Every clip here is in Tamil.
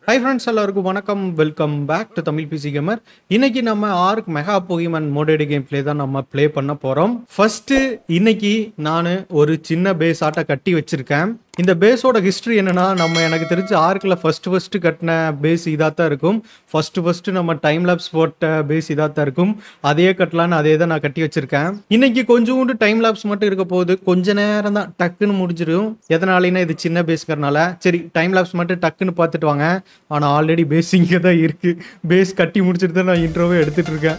ஹை ஃப்ரெண்ட்ஸ் எல்லாருக்கும் வணக்கம் welcome back to Tamil PC gamer இன்னைக்கு நம்ம Ark Mega Pokemon modded game play தான் நம்ம ப்ளே பண்ண போறோம் ஃபர்ஸ்ட் இன்னைக்கு நான் ஒரு சின்ன பேஸ் ஆட்ட கட்டி வச்சிருக்கேன் இந்த பேஸோட ஹிஸ்ட்ரி என்னன்னா நம்ம எனக்கு தெரிஞ்ச ஆர்க்கில் ஃபர்ஸ்ட் ஃபர்ஸ்ட் கட்டின பேஸ் இதாக தான் இருக்கும் ஃபர்ஸ்ட் ஃபர்ஸ்ட் நம்ம டைம் லேப்ஸ் போட்ட பேஸ் இதாக தான் இருக்கும் அதே கட்டலான்னு அதே தான் நான் கட்டி வச்சிருக்கேன் இன்னைக்கு கொஞ்சோண்டு டைம் லேப்ஸ் மட்டும் இருக்க போகுது கொஞ்ச நேரம் தான் டக்குன்னு முடிஞ்சிடும் எதனாலனா இது சின்ன பேஸ்க்கறனால சரி டைம் லேப்ஸ் மட்டும் டக்குன்னு பார்த்துட்டு வாங்க ஆனால் ஆல்ரெடி பேஸ் இங்கே தான் இருக்கு பேஸ் கட்டி முடிச்சிட்டு தான் நான் இன்ட்ரோவே எடுத்துட்டு இருக்கேன்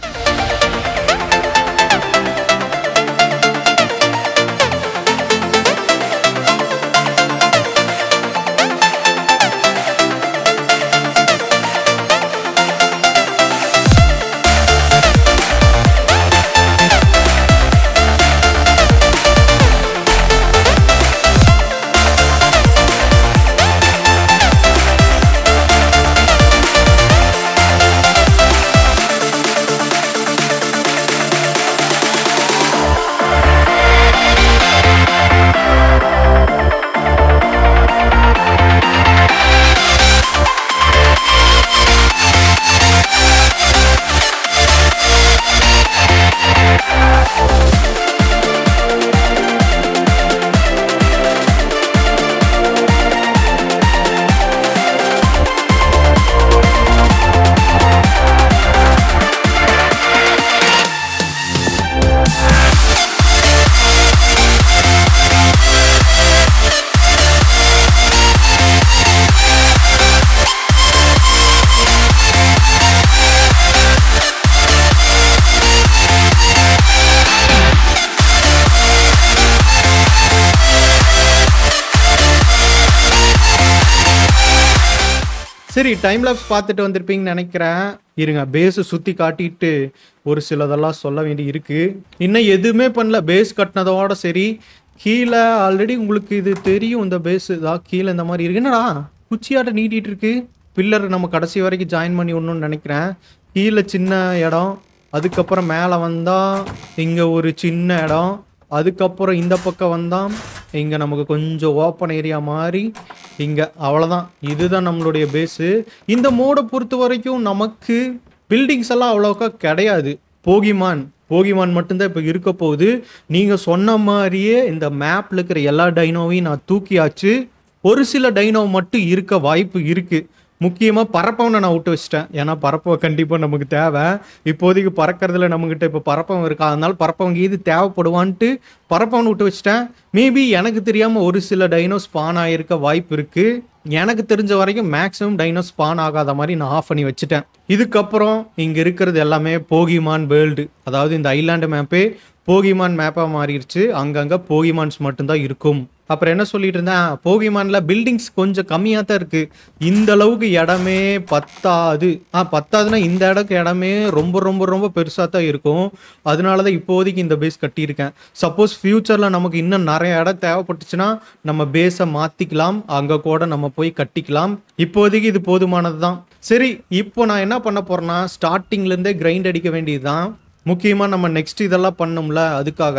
சரி டைம் லேப்ஸ் பார்த்துட்டு வந்திருப்பீங்கன்னு நினைக்கிறேன் இருங்க பேஸை சுற்றி காட்டிட்டு ஒரு சிலதெல்லாம் சொல்ல வேண்டி இருக்கு இன்னும் எதுவுமே பண்ணல பேஸ் கட்டினதோட சரி கீழே ஆல்ரெடி உங்களுக்கு இது தெரியும் இந்த பேஸ் தான் கீழே இந்த மாதிரி இருக்கு என்னடா குச்சியாட்ட நீட்டிட்டு இருக்கு பில்லர் நம்ம கடைசி வரைக்கும் ஜாயின் பண்ணி விடணும்னு நினைக்கிறேன் கீழே சின்ன இடம் அதுக்கப்புறம் மேலே வந்தால் இங்கே ஒரு சின்ன இடம் அதுக்கப்புறம் இந்த பக்கம் வந்தால் இங்கே நமக்கு கொஞ்சம் ஓப்பன் ஏரியா மாதிரி இங்கே அவ்வளோதான் இதுதான் நம்மளுடைய பேஸு இந்த மோடை பொறுத்த வரைக்கும் நமக்கு பில்டிங்ஸ் எல்லாம் அவ்வளோக்கா கிடையாது போகிமான் போகிமான் மட்டும்தான் இப்போ இருக்க போகுது நீங்கள் சொன்ன மாதிரியே இந்த மேப்பில் இருக்கிற எல்லா டைனோவையும் நான் தூக்கியாச்சு ஒரு சில டைனோ மட்டும் இருக்க வாய்ப்பு இருக்குது முக்கியமாக பறப்பவனை நான் விட்டு வச்சிட்டேன் ஏன்னா பறப்பவை கண்டிப்பாக நமக்கு தேவை இப்போதைக்கு பறக்கிறதுல நம்மக்கிட்ட இப்போ பறப்பவன் இருக்கா அதனால பறப்பவங்க இது தேவைப்படுவான்ட்டு பறப்பவனை விட்டு வச்சிட்டேன் மேபி எனக்கு தெரியாமல் ஒரு சில டைனோ ஸ்பான் ஆகிருக்க வாய்ப்பு இருக்குது எனக்கு தெரிஞ்ச வரைக்கும் மேக்ஸிமம் டைனோ ஸ்பான் ஆகாத மாதிரி நான் ஆஃப் பண்ணி வச்சுட்டேன் இதுக்கப்புறம் இங்கே இருக்கிறது எல்லாமே போகிமான் வேர்ல்டு அதாவது இந்த ஐலாண்டு மேப்பே போகிமான் மேப்பாக மாறிடுச்சு அங்கங்கே போகிமான்ஸ் மட்டும்தான் இருக்கும் அப்புறம் என்ன சொல்லிட்டு இருந்தேன் போகிமான்ல பில்டிங்ஸ் கொஞ்சம் கம்மியாக தான் இருக்கு இந்த அளவுக்கு இடமே பத்தாது ஆ பத்தாதுன்னா இந்த இடக்கு இடமே ரொம்ப ரொம்ப ரொம்ப பெருசாக தான் இருக்கும் அதனால தான் இப்போதைக்கு இந்த பேஸ் கட்டியிருக்கேன் சப்போஸ் ஃப்யூச்சரில் நமக்கு இன்னும் நிறைய இடம் தேவைப்பட்டுச்சுன்னா நம்ம பேஸை மாற்றிக்கலாம் அங்கே கூட நம்ம போய் கட்டிக்கலாம் இப்போதைக்கு இது போதுமானது தான் சரி இப்போ நான் என்ன பண்ண போறேன்னா ஸ்டார்டிங்லேருந்தே கிரைண்ட் அடிக்க வேண்டியது தான் முக்கியமாக நம்ம நெக்ஸ்ட் இதெல்லாம் பண்ணோம்ல அதுக்காக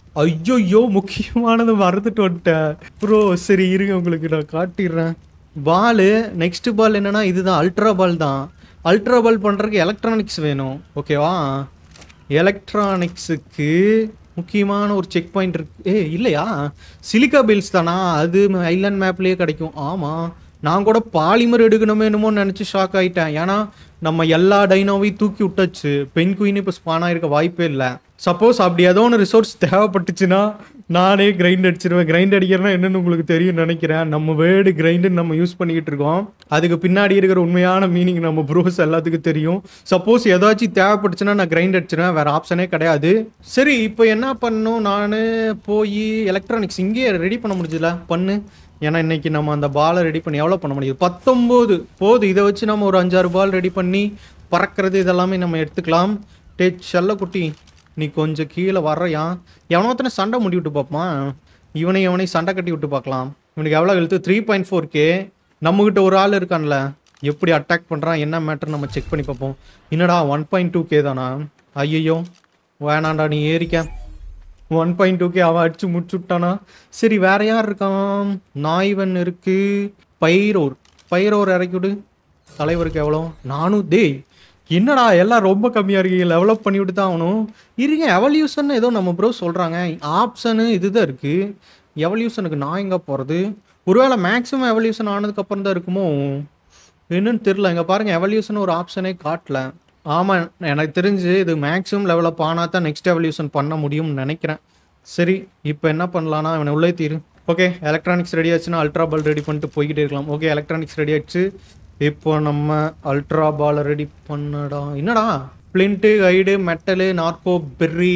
ஐயோயோ முக்கியமானது மறந்துட்டு வந்துட்டேன் ப்ரோ சரி இருங்க உங்களுக்கு நான் காட்டிடுறேன் பால் நெக்ஸ்ட் பால் என்னன்னா இதுதான் அல்ட்ரா பால் தான் அல்ட்ரா பால் பண்ணுறதுக்கு எலக்ட்ரானிக்ஸ் வேணும் ஓகேவா எலக்ட்ரானிக்ஸுக்கு முக்கியமான ஒரு செக் பாயிண்ட் இருக்கு ஏ இல்லையா சிலிக்கா பில்ஸ் தானா அது ஐலாண்ட் மேப்லேயே கிடைக்கும் ஆமாம் நான் கூட பாலிமர் எடுக்கணுமே என்னமோ நினச்சி ஷாக் ஆகிட்டேன் ஏன்னா நம்ம எல்லா டைனோவையும் தூக்கி விட்டாச்சு பெண் குயின் இப்போ ஸ்பான் ஆகிருக்க வாய்ப்பே இல்லை சப்போஸ் அப்படி ஏதோ ஒன்று ரிசோர்ஸ் தேவைப்பட்டுச்சுன்னா நானே கிரைண்ட் அடிச்சிருவேன் கிரைண்ட் அடிக்கிறேன்னா என்னன்னு உங்களுக்கு தெரியும் நினைக்கிறேன் நம்ம வேர்டு கிரைண்டுன்னு நம்ம யூஸ் பண்ணிக்கிட்டு இருக்கோம் அதுக்கு பின்னாடி இருக்கிற உண்மையான மீனிங் நம்ம ப்ரூஸ் எல்லாத்துக்கும் தெரியும் சப்போஸ் ஏதாச்சும் தேவைப்பட்டுச்சுன்னா நான் கிரைண்ட் அடிச்சிருவேன் வேற ஆப்ஷனே கிடையாது சரி இப்போ என்ன பண்ணும் நான் போய் எலக்ட்ரானிக்ஸ் இங்கேயே ரெடி பண்ண முடிஞ்சல பண்ணு ஏன்னா இன்னைக்கு நம்ம அந்த பாலை ரெடி பண்ணி எவ்வளோ பண்ண முடியுது பத்தொம்போது போது இதை வச்சு நம்ம ஒரு அஞ்சாறு பால் ரெடி பண்ணி பறக்கிறது இதெல்லாமே நம்ம எடுத்துக்கலாம் டே செல்ல குட்டி நீ கொஞ்சம் கீழே வர்றையா எவனோத்தனை சண்டை முடி விட்டு பார்ப்பான் இவனை இவனை சண்டை கட்டி விட்டு பார்க்கலாம் இவனுக்கு எவ்வளோ எழுத்து த்ரீ பாயிண்ட் ஃபோர் கே நம்மகிட்ட ஒரு ஆள் இருக்கான்ல எப்படி அட்டாக் பண்ணுறான் என்ன மேட்டர் நம்ம செக் பண்ணி பார்ப்போம் என்னடா ஒன் பாயிண்ட் டூ கே தானா ஐயோ வேணாண்டா நீ ஏறிக்க ஒன் பாயிண்ட் டூ கே அவன் அடிச்சு முடிச்சு விட்டானா சரி வேற யார் இருக்கான் நாய்வன் இருக்கு பைரோர் பைரோர் இறக்கி விடு தலைவருக்கு எவ்வளோ நானும் டேய் என்னடா எல்லாம் ரொம்ப கம்மியாக இருக்கீங்க லெவலப் பண்ணி விட்டு தான் ஆகணும் இருங்க எவல்யூஷன் ஏதோ நம்ம ப்ரோ சொல்கிறாங்க ஆப்ஷனு இதுதான் இருக்குது எவல்யூஷனுக்கு நான் எங்கே போகிறது ஒருவேளை மேக்ஸிமம் எவல்யூஷன் ஆனதுக்கப்புறம் தான் இருக்குமோ என்னன்னு தெரில இங்கே பாருங்கள் எவல்யூஷன் ஒரு ஆப்ஷனே காட்டல ஆமாம் எனக்கு தெரிஞ்சு இது மேக்ஸிமம் லெவலப் ஆனால் தான் நெக்ஸ்ட் எவல்யூஷன் பண்ண முடியும்னு நினைக்கிறேன் சரி இப்போ என்ன பண்ணலான்னா இவனை உள்ளே தீரு ஓகே எலக்ட்ரானிக்ஸ் ரெடி ஆச்சுன்னா அல்ட்ரா பால் ரெடி பண்ணிட்டு போய்கிட்டே இருக்கலாம் ஓகே எலக்ட்ரானிக்ஸ் ரெடி ஆச்சு இப்போ நம்ம அல்ட்ரா பாலை ரெடி பண்ணடா என்னடா ஃப்ளிண்ட்டு கைடு metal narco berry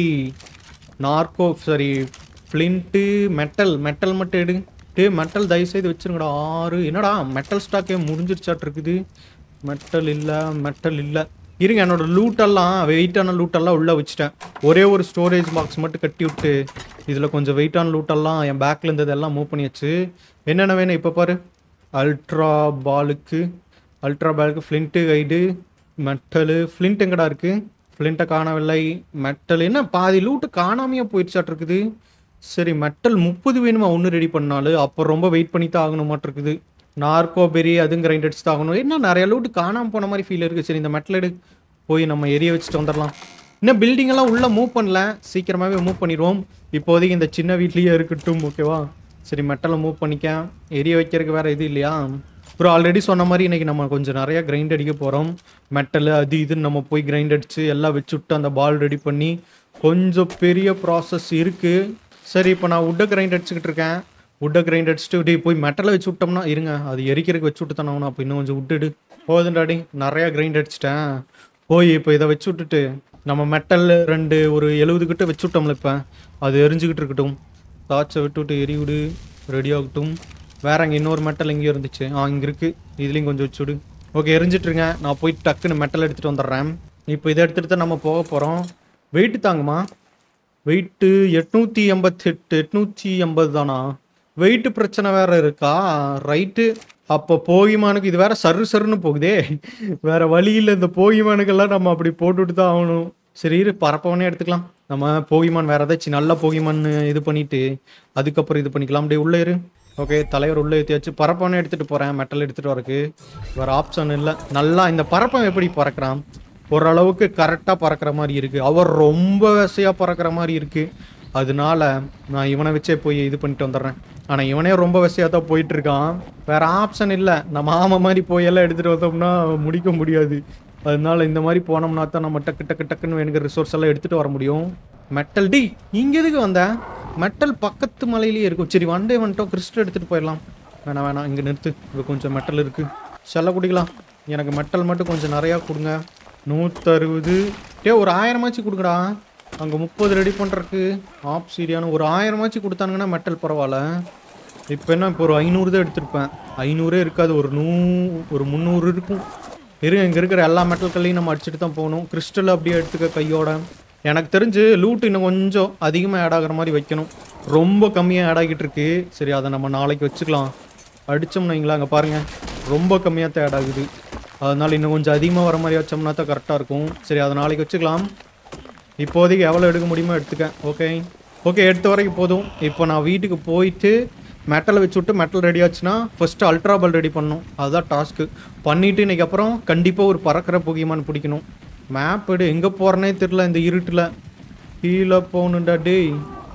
narco sorry flint metal metal மட்டும் எடு டே மெட்டல் தயவுசெய்து வச்சிருங்கடா ஆறு என்னடா மெட்டல் ஸ்டாக்கே முடிஞ்சிருச்சாட்டு இருக்குது மெட்டல் இல்லை மெட்டல் இல்லை இருங்க என்னோட லூட்டெல்லாம் வெயிட்டான லூட்டெல்லாம் உள்ளே வச்சுட்டேன் ஒரே ஒரு ஸ்டோரேஜ் பாக்ஸ் மட்டும் கட்டி விட்டு இதில் கொஞ்சம் வெயிட்டான லூட்டெல்லாம் என் பேக்கில் இருந்ததெல்லாம் மூவ் பண்ணியாச்சு என்னென்ன வேணும் இப்போ பாரு அல்ட்ரா பாலுக்கு அல்ட்ரா பாலுக்கு ஃப்ளிண்ட்டு கைடு மெட்டலு ஃப்ளிண்ட் எங்கடா இருக்குது ஃப்ளிண்ட்டை காணவில்லை மெட்டல் என்ன பாதி லூட்டு காணாமையே போயிடுச்சாட்டு இருக்குது சரி மெட்டல் முப்பது வேணுமா ஒன்று ரெடி பண்ணாலும் அப்போ ரொம்ப வெயிட் பண்ணி தான் ஆகணுமாட்டு இருக்குது நார்கோ பெரி அதுவும் கிரைண்ட் அடிச்சு தான் ஆகணும் என்ன நிறைய லூட்டு காணாமல் போன மாதிரி ஃபீல் இருக்குது சரி இந்த மெட்டல் எடு போய் நம்ம எரிய வச்சுட்டு வந்துடலாம் இன்னும் building எல்லாம் உள்ளே மூவ் பண்ணல சீக்கிரமாகவே மூவ் பண்ணிடுவோம் இப்போதைக்கு இந்த சின்ன வீட்லேயே இருக்கட்டும் ஓகேவா சரி மெட்டலை மூவ் பண்ணிக்க எரிய வைக்கிறதுக்கு வேறு இது இல்லையா அப்புறம் ஆல்ரெடி சொன்ன மாதிரி இன்னைக்கு நம்ம கொஞ்சம் நிறையா கிரைண்ட் அடிக்க போகிறோம் மெட்டல் அது இதுன்னு நம்ம போய் கிரைண்ட் அடித்து எல்லாம் வச்சு விட்டு அந்த பால் ரெடி பண்ணி கொஞ்சம் பெரிய ப்ராசஸ் இருக்குது சரி இப்போ நான் உட்டை கிரைண்ட் அடிச்சுக்கிட்டு இருக்கேன் உட்டை கிரைண்ட் அடிச்சுட்டு டேய் போய் மெட்டலை வச்சு விட்டோம்னா இருங்க அது எரிக்கிறதுக்கு வச்சு விட்டு தானே ஆகணும் அப்போ இன்னும் கொஞ்சம் விட்டுடு போதுண்டாடி நிறையா கிரைண்ட் அடிச்சிட்டேன் போய் இப்போ இதை வச்சு விட்டுட்டு நம்ம மெட்டல் ரெண்டு ஒரு எழுபது கிட்ட வச்சு விட்டோம்ல இப்போ அது எரிஞ்சுக்கிட்டு இருக்கட்டும் தாச்சை விட்டு விட்டு எரி விடு ரெடி ஆகட்டும் வேற அங்கே இன்னொரு மெட்டல் எங்கேயோ இருந்துச்சு ஆ இங்கே இருக்குது இதுலேயும் கொஞ்சம் வச்சு விடு ஓகே எரிஞ்சிட்ருங்க நான் போய் டக்குன்னு மெட்டல் எடுத்துகிட்டு வந்துடுறேன் இப்போ இதை எடுத்துகிட்டு தான் நம்ம போக போகிறோம் வெயிட் தாங்குமா வெயிட்டு எட்நூற்றி எண்பத்தெட்டு எட்நூற்றி எண்பது தானா வெயிட் பிரச்சனை வேற இருக்கா ரைட்டு அப்போ போகிமானுக்கு இது வேற சரு சருன்னு போகுதே வேற வழி இல்லை இந்த போகிமானுக்கெல்லாம் நம்ம அப்படி போட்டுட்டு தான் ஆகணும் சரி இரு பரப்பவனே எடுத்துக்கலாம் நம்ம போகிமான் வேற ஏதாச்சும் நல்ல போகிமான் இது பண்ணிட்டு அதுக்கப்புறம் இது பண்ணிக்கலாம் அப்படியே உள்ள இரு ஓகே தலைவர் உள்ள ஏற்றியாச்சு பரப்பவனே எடுத்துட்டு போறேன் மெட்டல் எடுத்துட்டு வரக்கு வேற ஆப்ஷன் இல்லை நல்லா இந்த பரப்பம் எப்படி பறக்கிறான் ஓரளவுக்கு கரெக்டாக பறக்கிற மாதிரி இருக்கு அவர் ரொம்ப வசையா பறக்கிற மாதிரி இருக்கு அதனால நான் இவனை வச்சே போய் இது பண்ணிட்டு வந்துடுறேன் ஆனால் இவனே ரொம்ப வசையாக தான் போயிட்டு இருக்கான் வேற ஆப்ஷன் இல்லை நம்ம ஆமை மாதிரி போய் எல்லாம் எடுத்துட்டு வந்தோம்னா முடிக்க முடியாது அதனால இந்த மாதிரி போனோம்னா தான் நம்ம டக்கு டக்கு டக்குன்னு வேணுங்கிற ரிசோர்ஸ் எல்லாம் எடுத்துட்டு வர முடியும் மெட்டல் டி இங்க எதுக்கு வந்த மெட்டல் பக்கத்து மலையிலேயே இருக்கும் சரி வண்டே வந்துட்டோம் கிறிஸ்டல் எடுத்துட்டு போயிடலாம் வேணாம் வேணாம் இங்கே நிறுத்து இது கொஞ்சம் மெட்டல் இருக்கு செல்ல குடிக்கலாம் எனக்கு மெட்டல் மட்டும் கொஞ்சம் நிறையா கொடுங்க நூற்றறுபது டே ஒரு ஆயிரமாச்சும் கொடுங்கடா அங்கே முப்பது ரெடி பண்ணுறக்கு ஆப் சீரியான ஒரு ஆயிரமாச்சும் கொடுத்தானுங்கன்னா மெட்டல் பரவாயில்ல இப்போ என்ன இப்போ ஒரு ஐநூறு தான் எடுத்திருப்பேன் ஐநூறே இருக்காது ஒரு நூ ஒரு முந்நூறு இருக்கும் இருங்க இங்கே இருக்கிற எல்லா மெட்டல் கல்லையும் நம்ம அடிச்சுட்டு தான் போகணும் கிறிஸ்டல் அப்படியே எடுத்துக்க கையோட எனக்கு தெரிஞ்சு லூட் இன்னும் கொஞ்சம் அதிகமாக ஆட் ஆகுற மாதிரி வைக்கணும் ரொம்ப கம்மியாக ஆட் ஆகிட்டு இருக்கு சரி அதை நம்ம நாளைக்கு வச்சுக்கலாம் அடித்தோம்னா வைங்களா அங்கே பாருங்கள் ரொம்ப கம்மியாக தான் ஆட் ஆகுது அதனால இன்னும் கொஞ்சம் அதிகமாக வர மாதிரி வச்சோம்னா தான் கரெக்டாக இருக்கும் சரி அதை நாளைக்கு வச்சுக்கலாம் இப்போதைக்கு எவ்வளோ எடுக்க முடியுமோ எடுத்துக்க ஓகே ஓகே எடுத்த வரைக்கும் போதும் இப்போ நான் வீட்டுக்கு போயிட்டு மெட்டலை வச்சு விட்டு மெட்டல் ரெடி ஆச்சுன்னா ஃபஸ்ட்டு அல்ட்ரா பால் ரெடி பண்ணணும் அதுதான் டாஸ்க்கு பண்ணிவிட்டு இன்னைக்கு அப்புறம் கண்டிப்பாக ஒரு பறக்கிற புகியமான் பிடிக்கணும் மேப் எடு எங்கே போகிறனே தெரில இந்த இருட்டில் கீழே போகணுண்டா டேய்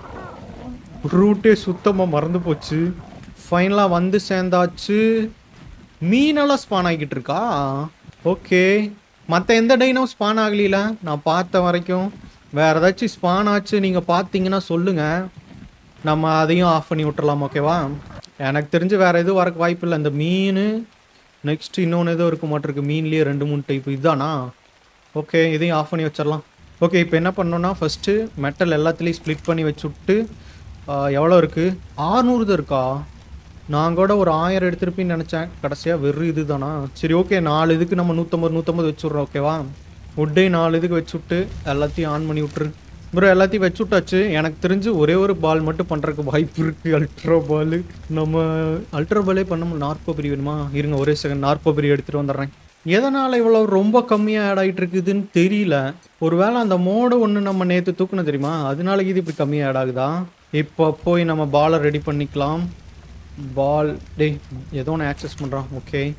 ரூட்டே சுத்தமாக மறந்து போச்சு ஃபைனலாக வந்து சேர்ந்தாச்சு மீனெல்லாம் ஸ்பான் ஆகிக்கிட்டு இருக்கா ஓகே மற்ற எந்த டைனும் ஸ்பான் ஆகலையில நான் பார்த்த வரைக்கும் வேற ஏதாச்சும் ஸ்பான் ஆச்சு நீங்கள் பார்த்தீங்கன்னா சொல்லுங்கள் நம்ம அதையும் ஆஃப் பண்ணி விட்டுறலாம் ஓகேவா எனக்கு தெரிஞ்சு வேற எதுவும் வரக்கு வாய்ப்பு இல்லை இந்த மீன் நெக்ஸ்ட் இன்னொன்று எதுவும் இருக்க மாட்டிருக்கு மீன்லேயே ரெண்டு மூணு டைப் இதுதானா ஓகே இதையும் ஆஃப் பண்ணி வச்சிடலாம் ஓகே இப்போ என்ன பண்ணோம்னா ஃபஸ்ட்டு மெட்டல் எல்லாத்துலேயும் ஸ்ப்ளிட் பண்ணி வச்சு விட்டு எவ்வளோ இருக்குது ஆறுநூறு தான் இருக்கா நான் கூட ஒரு ஆயிரம் எடுத்திருப்பேன்னு நினச்சேன் கடைசியாக வெறும் இது தானா சரி ஓகே நாலு இதுக்கு நம்ம நூற்றம்பது நூற்றம்பது வச்சுட்றோம் ஓகேவா உட்டே நாலு இதுக்கு வச்சு விட்டு எல்லாத்தையும் ஆன் பண்ணி விட்ரு ப்ரோ எல்லாத்தையும் வச்சு விட்டாச்சு எனக்கு தெரிஞ்சு ஒரே ஒரு பால் மட்டும் பண்ணுறதுக்கு வாய்ப்பு இருக்குது அல்ட்ரா பால் நம்ம அல்ட்ரா பாலே பண்ண நார்கோ பிரி வேணுமா இருங்க ஒரே செகண்ட் நார்கோ பிரி எடுத்துகிட்டு வந்துடுறேன் எதனால் இவ்வளோ ரொம்ப கம்மியாக ஆட் ஆகிட்டு இருக்குதுன்னு தெரியல ஒருவேளை அந்த மோடு ஒன்று நம்ம நேற்று தூக்கணும் தெரியுமா அதனால இது இப்படி கம்மியாக ஆட் ஆகுதா இப்போ போய் நம்ம பாலை ரெடி பண்ணிக்கலாம் பால் டேய் ஏதோ ஒன்று ஆக்சஸ் பண்ணுறான் ஓகே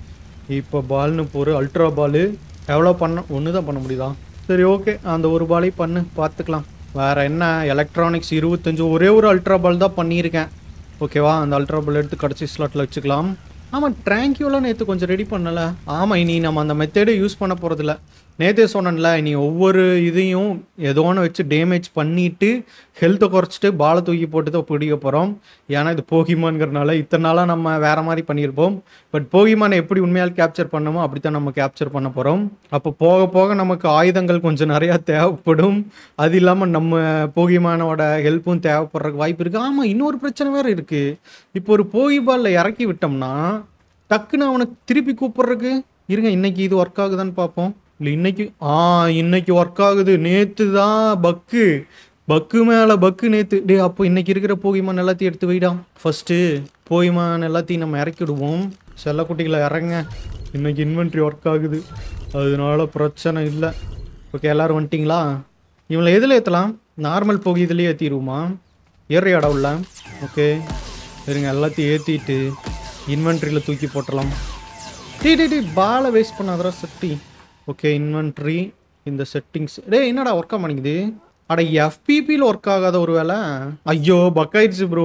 இப்போ பால்னு போகிற அல்ட்ரா பாலு எவ்வளோ பண்ண ஒன்று தான் பண்ண முடியுதா சரி ஓகே அந்த ஒரு பாலை பண்ணு பார்த்துக்கலாம் வேற என்ன எலக்ட்ரானிக்ஸ் இருபத்தஞ்சு ஒரே ஒரு அல்ட்ரா பால் தான் பண்ணியிருக்கேன் ஓகேவா அந்த அல்ட்ரா பால் எடுத்து கடைசி ஸ்லாட்டில் வச்சுக்கலாம் ஆமாம் ட்ராங்கியூலாம் நேற்று கொஞ்சம் ரெடி பண்ணல ஆமாம் இனி நம்ம அந்த மெத்தடே யூஸ் பண்ண போகிறதில்ல நேற்றே சொன்னேன்ல இனி ஒவ்வொரு இதையும் ஏதோ ஒன்று வச்சு டேமேஜ் பண்ணிட்டு ஹெல்த்தை குறைச்சிட்டு பாலை தூக்கி போட்டு தான் பிடிக்க போகிறோம் ஏன்னா இது போகிமான்ங்கிறனால இத்தனை நாளாக நம்ம வேற மாதிரி பண்ணியிருப்போம் பட் போகிமானை எப்படி உண்மையால் கேப்சர் பண்ணமோ அப்படி தான் நம்ம கேப்சர் பண்ண போகிறோம் அப்போ போக போக நமக்கு ஆயுதங்கள் கொஞ்சம் நிறையா தேவைப்படும் அது இல்லாமல் நம்ம போகிமானோட ஹெல்ப்பும் தேவைப்படுறதுக்கு வாய்ப்பு இருக்குது ஆமாம் இன்னொரு பிரச்சனை வேறு இருக்குது இப்போ ஒரு போகி பாலில் இறக்கி விட்டோம்னா டக்குன்னு அவனை திருப்பி கூப்பிட்றதுக்கு இருங்க இன்னைக்கு இது ஒர்க் ஆகுதான்னு பார்ப்போம் இல்லை இன்னைக்கு ஆ இன்னைக்கு ஒர்க் ஆகுது நேற்று தான் பக்கு பக்கு மேலே பக்கு நேற்று டே அப்போ இன்னைக்கு இருக்கிற போகிமான் எல்லாத்தையும் எடுத்து வைடா ஃபஸ்ட்டு போகிமான் எல்லாத்தையும் நம்ம இறக்கி விடுவோம் செல்லக்குட்டிகளை இறங்க இன்னைக்கு இன்வென்ட்ரி ஒர்க் ஆகுது அதனால பிரச்சனை இல்லை ஓகே எல்லாரும் வந்துட்டிங்களா இவங்களை எதில் ஏற்றலாம் நார்மல் போகி இதுலேயே ஏற்றிடுவோமா ஏறியாடா உள்ள ஓகே இருங்க எல்லாத்தையும் ஏற்றிட்டு இன்வென்ட்ரியில் தூக்கி போட்டுடலாம் டீ டீ டீ பாலை வேஸ்ட் பண்ணாதடா சட்டி ஓகே இன்வென்ட்ரி இந்த செட்டிங்ஸ் டேய் என்னடா ஒர்க் ஆக மாட்டேங்குது அட எஃபிபியில் ஒர்க் ஆகாத ஒரு வேலை ஐயோ பக் ஆயிடுச்சு ப்ரோ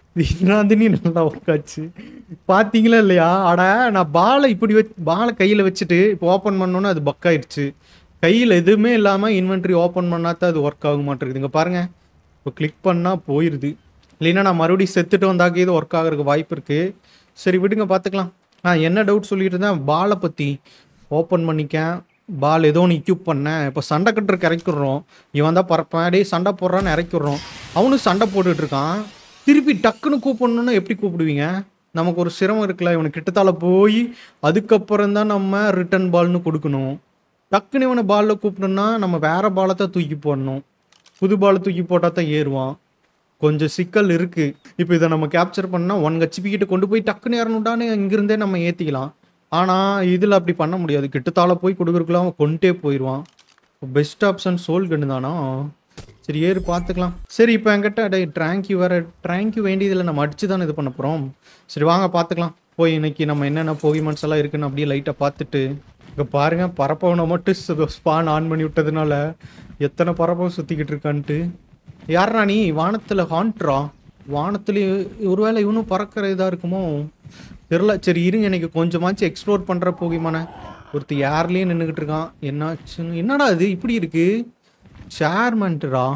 நீ நல்லா ஒர்க் ஆச்சு பார்த்தீங்களா இல்லையா அட நான் பாலை இப்படி வச்சு பாலை கையில் வச்சுட்டு இப்போ ஓப்பன் பண்ணோன்னே அது பக் ஆயிடுச்சு கையில் எதுவுமே இல்லாமல் இன்வென்ட்ரி ஓப்பன் பண்ணாதான் அது ஒர்க் ஆக மாட்டேங்குது இங்கே பாருங்கள் இப்போ கிளிக் பண்ணால் போயிடுது இல்லைன்னா நான் மறுபடியும் செத்துட்டு வந்தாக்கி இது ஒர்க் ஆகிறதுக்கு வாய்ப்பு இருக்குது சரி விடுங்க பார்த்துக்கலாம் ஆ என்ன டவுட் சொல்லிட்டு இருந்தேன் பாலை பற்றி ஓப்பன் பண்ணிக்க பால் ஏதோ ஒன்று இக்யூப் பண்ணேன் இப்போ சண்டை கட்டுறக்கு இறக்கிடுறோம் இவன் தான் பறப்பேன் டேய் சண்டை போடுறான்னு இறக்கிடுறோம் அவனும் சண்டை போட்டுட்டு இருக்கான் திருப்பி டக்குன்னு கூப்பிடணுன்னா எப்படி கூப்பிடுவீங்க நமக்கு ஒரு சிரமம் இருக்குல்ல இவனுக்கு கிட்டத்தால போய் அதுக்கப்புறம் தான் நம்ம ரிட்டன் பால்னு கொடுக்கணும் டக்குன்னு இவனை பாலில் கூப்பிடணும்னா நம்ம வேற பாலை தான் தூக்கி போடணும் புது பாலை தூக்கி போட்டால் தான் ஏறுவான் கொஞ்சம் சிக்கல் இருக்கு இப்போ இதை நம்ம கேப்சர் பண்ணால் ஒன் ஹெச்பி கிட்ட கொண்டு போய் டக்குன்னு ஏறணுட்டான்னு இங்கிருந்தே நம்ம ஏற்றிக்கலாம் ஆனால் இதில் அப்படி பண்ண முடியாது கிட்டத்தால போய் கொடுக்குறக்குள்ள அவன் கொண்டே போயிடுவான் பெஸ்ட் ஆப்ஷன் சோல் கண்டு தானா சரி ஏறு பார்த்துக்கலாம் சரி இப்போ என்கிட்ட டே ட்ராங்க்யூ வேற ட்ராங்க்யூ வேண்டியதில் நம்ம அடிச்சு தானே இது பண்ண போகிறோம் சரி வாங்க பார்த்துக்கலாம் போய் இன்னைக்கு நம்ம என்னென்ன போகிமன்ஸ் எல்லாம் இருக்குன்னு அப்படியே லைட்டாக பார்த்துட்டு இங்கே பாருங்க பரப்பவனை மட்டும் ஸ்பான் ஆன் பண்ணி விட்டதுனால எத்தனை பரப்பவன் சுற்றிக்கிட்டு இருக்கான்ட்டு யாரா நீ வானத்தில் ஹாண்ட்ரா வானத்துலேயே ஒருவேளை இவனும் பறக்கிற இதாக இருக்குமோ தெரில சரி இருங்க எனக்கு கொஞ்சமாச்சும் எக்ஸ்ப்ளோர் பண்ணுற போகிமான ஒருத்தர் யார்லேயே நின்றுக்கிட்டு இருக்கான் என்னாச்சுன்னு என்னடா இது இப்படி இருக்கு சேர்மெண்ட்டுடா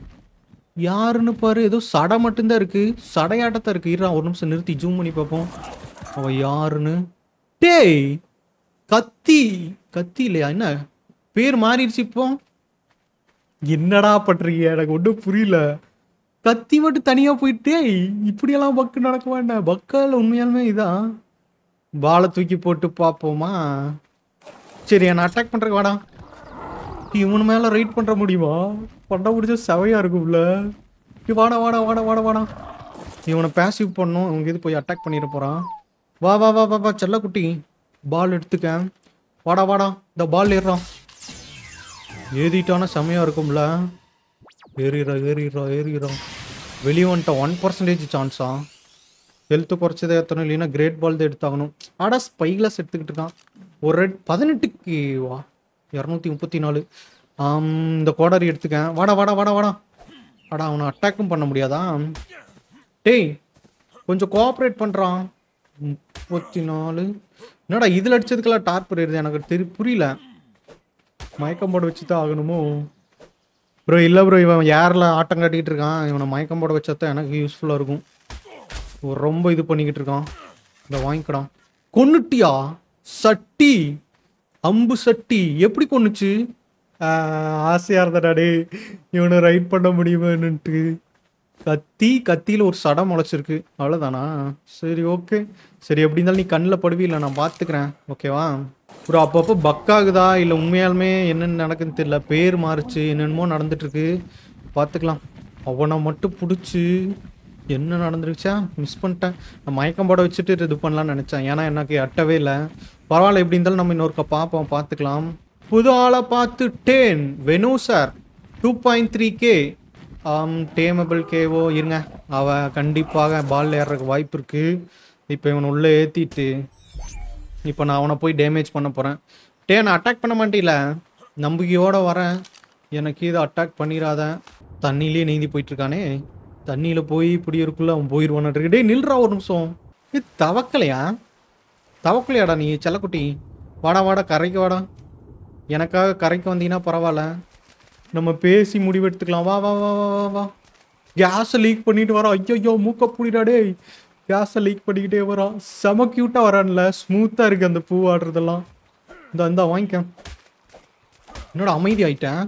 யாருன்னு பாரு ஏதோ சடை மட்டும்தான் இருக்கு சடையாட்டத்தான் இருக்கு இருடா ஒரு நிமிஷம் நிறுத்தி ஜூம் பண்ணி பார்ப்போம் அவன் யாருன்னு டேய் கத்தி கத்தி இல்லையா என்ன பேர் மாறிடுச்சு இப்போ என்னடா பண்றீங்க எனக்கு ஒன்றும் புரியல கத்தி மட்டும் தனியா போயிட்டே இப்படியெல்லாம் பக்கு நடக்க வேண்டாம் பக்கால உண்மையாலுமே இதான் பாலை தூக்கி போட்டு பார்ப்போமா சரி என்ன அட்டாக் பண்றதுக்கு வாடா இவனு மேல ரைட் பண்ற முடியுமா பண்ண முடிஞ்ச செவையா இருக்கும்ல டேய் வாடா வாடா வாடா வாடா வாடா இவனை பேசிவ் பண்ணும் இவங்க இது போய் அட்டாக் பண்ணிட போறான் வா வா வா வா வா செல்லக்குட்டி பால் எடுத்துக்க வாடா வாடா இந்த பால் ஏறுறான் ஏறிட்டானா செமையா இருக்கும்ல ஏறிடுறா ஏறிடுறா ஏறிடுறா வெளியே வந்துட்ட ஒன் பர்சன்டேஜ் சான்ஸா ஹெல்த்து குறைச்சதை ஏற்றணும் இல்லைன்னா கிரேட் பால் தான் எடுத்தாகணும் ஆடா ஸ்பை கிளாஸ் எடுத்துக்கிட்டு இருக்கான் ஒரு ரெட் பதினெட்டுக்கு வா இரநூத்தி முப்பத்தி நாலு ஆம், இந்த கோடாரி எடுத்துக்கேன் வாடா வாடா வாடா வாடா வாடா அவனை அட்டாக்கும் பண்ண முடியாதா டேய் கொஞ்சம் கோஆப்ரேட் பண்ணுறான் முப்பத்தி நாலு என்னடா இதில் அடிச்சதுக்கெல்லாம் டார்பர் இருது எனக்கு தெரி புரியல மயக்கம் போட வச்சு தான் ஆகணுமோ ப்ரோ இல்லை ப்ரோ இவன் யாரில் ஆட்டம் காட்டிக்கிட்டு இருக்கான் இவனை மயக்கம் போட வச்சா தான் எனக்கு யூஸ்ஃபுல்லாக இருக்கும் இவன் ரொம்ப இது பண்ணிக்கிட்டு இருக்கான் இந்த வாங்கிக்கடா கொன்னுட்டியா சட்டி அம்பு சட்டி எப்படி கொன்னுச்சு ஆஹ், ஆசையா இருந்தடா டே இவனை ரைட் பண்ண முடியுமான்னுட்டு கத்தி கத்தியில் ஒரு சடம் முளைச்சிருக்கு அவ்வளோதானா சரி ஓகே சரி எப்படி இருந்தாலும் நீ கண்ணில் படுவில்ல நான் பார்த்துக்கிறேன் ஓகேவா ப்ரோ அப்பப்போ பக்காகுதா இல்லை உண்மையாலுமே என்னென்ன நடக்குதுன்னு தெரியல பேர் மாறுச்சு என்னென்னமோ நடந்துட்டுருக்கு பார்த்துக்கலாம் அவனை மட்டும் பிடிச்சி என்ன நடந்துருச்சா மிஸ் பண்ணிட்டேன் நான் மயக்கம் போட வச்சுட்டு இது பண்ணலாம்னு நினச்சேன் ஏன்னா எனக்கு அட்டவே இல்லை பரவாயில்ல எப்படி இருந்தாலும் நம்ம இன்னொருக்க பார்ப்போம் பார்த்துக்கலாம் புது ஆளை பார்த்துட்டேன் வெனு sir two point three K ஆம் டேமபிள் கேவோ இருங்க அவ கண்டிப்பாக பால் ஏறதுக்கு வாய்ப்பு இருக்கு இப்போ இவன் உள்ளே ஏற்றிட்டு இப்போ நான் அவனை போய் டேமேஜ் பண்ண போகிறேன் டே நான் அட்டாக் பண்ண மாட்டேல நம்பிக்கையோட வரேன் எனக்கு இது அட்டாக் பண்ணிடாத தண்ணியிலே நீந்தி போயிட்டு இருக்கானே தண்ணியில் போய் இப்படி இருக்குள்ள அவன் போயிடுவான்னு இருக்கு டேய் நில்றா ஒரு நிமிஷம் இது தவக்கலையா தவக்கலையாடா நீ செல்லக்குட்டி வாடா வாடா கரைக்கு வாடா எனக்காக கரைக்கு வந்தீங்கன்னா பரவாயில்ல நம்ம பேசி முடிவெடுத்துக்கலாம் வா வா வா வா வா வா கேஸை லீக் பண்ணிட்டு வரோம் ஐயோ மூக்க புடிடா டேய் கேஸை லீக் பண்ணிக்கிட்டே வரோம் செம க்யூட்டாக வரான்ல ஸ்மூத்தாக இருக்குது அந்த பூ ஆடுறதெல்லாம் இந்த இந்த வாங்கிக்க என்னோட அமைதி ஆயிட்டேன்